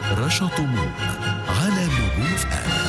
رشا طموح على نجوم فام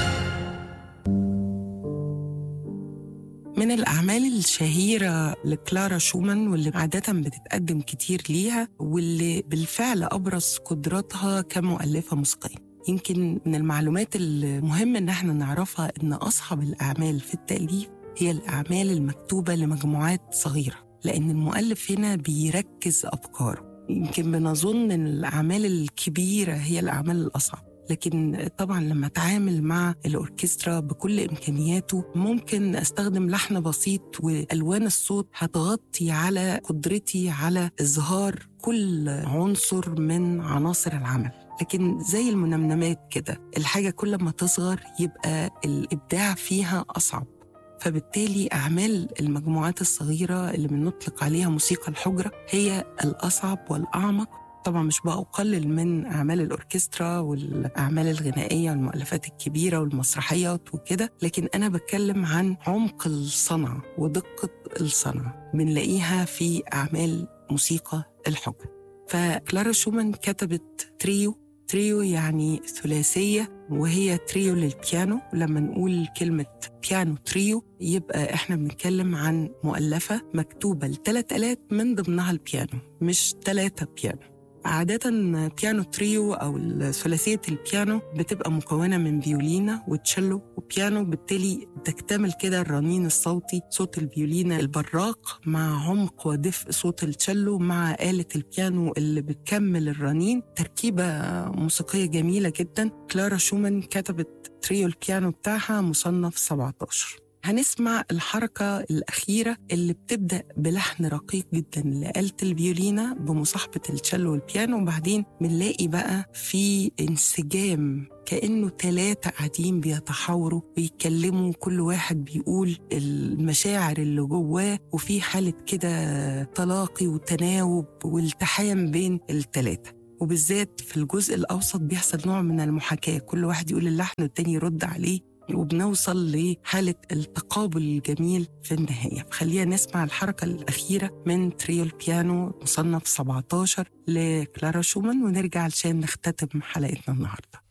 من الأعمال الشهيرة لكلارا شومان واللي عادة بتتقدم كتير ليها واللي بالفعل أبرز قدراتها كمؤلفة موسيقية يمكن من المعلومات المهم إن احنا نعرفها إن أصعب الأعمال في التأليف هي الأعمال المكتوبة لمجموعات صغيرة لأن المؤلف هنا بيركز أفكاره يمكن بنظن إن الأعمال الكبيرة هي الأعمال الأصعب لكن طبعا لما اتعامل مع الاوركسترا بكل امكانياته ممكن استخدم لحن بسيط والوان الصوت هتغطي على قدرتي على اظهار كل عنصر من عناصر العمل لكن زي المنمنمات كده الحاجه كل ما تصغر يبقى الابداع فيها اصعب فبالتالي أعمال المجموعات الصغيرة اللي بنطلق عليها موسيقى الحجرة هي الأصعب والأعمق طبعا مش بقلل من أعمال الأوركسترا والأعمال الغنائية والمؤلفات الكبيرة والمسرحيات وكده لكن أنا بتكلم عن عمق الصنعة ودقة الصنعة بنلاقيها في أعمال موسيقى الحجرة فكلارا شومان كتبت تريو تريو يعني ثلاثية وهي تريو للبيانو لما نقول كلمة بيانو تريو يبقى احنا بنتكلم عن مؤلفة مكتوبة لثلاث آلات من ضمنها البيانو مش ثلاثة بيانو عادة بيانو تريو أو ثلاثية البيانو بتبقى مكونة من فيولينا وتشيلو وبيانو بالتالي تكتمل كده الرنين الصوتي صوت الفيولينا البراق مع عمق ودفء صوت التشيلو مع آلة البيانو اللي بتكمل الرنين تركيبة موسيقية جميلة جدا كلارا شومان كتبت تريو البيانو بتاعها مصنف 17 هنسمع الحركة الأخيرة اللي بتبدأ بلحن رقيق جدا لآلة الفيولينا بمصاحبة التشيلو والبيانو وبعدين بنلاقي بقى في انسجام كأنه ثلاثة قاعدين بيتحاوروا بيتكلموا كل واحد بيقول المشاعر اللي جواه وفي حالة كده تلاقي وتناوب والتحام بين الثلاثة وبالذات في الجزء الأوسط بيحصل نوع من المحاكاة كل واحد يقول اللحن والتاني يرد عليه وبنوصل لحالة التقابل الجميل في النهاية خلينا نسمع الحركة الأخيرة من تريو البيانو مصنف 17 لكلارا شومان ونرجع علشان نختتم حلقتنا النهارده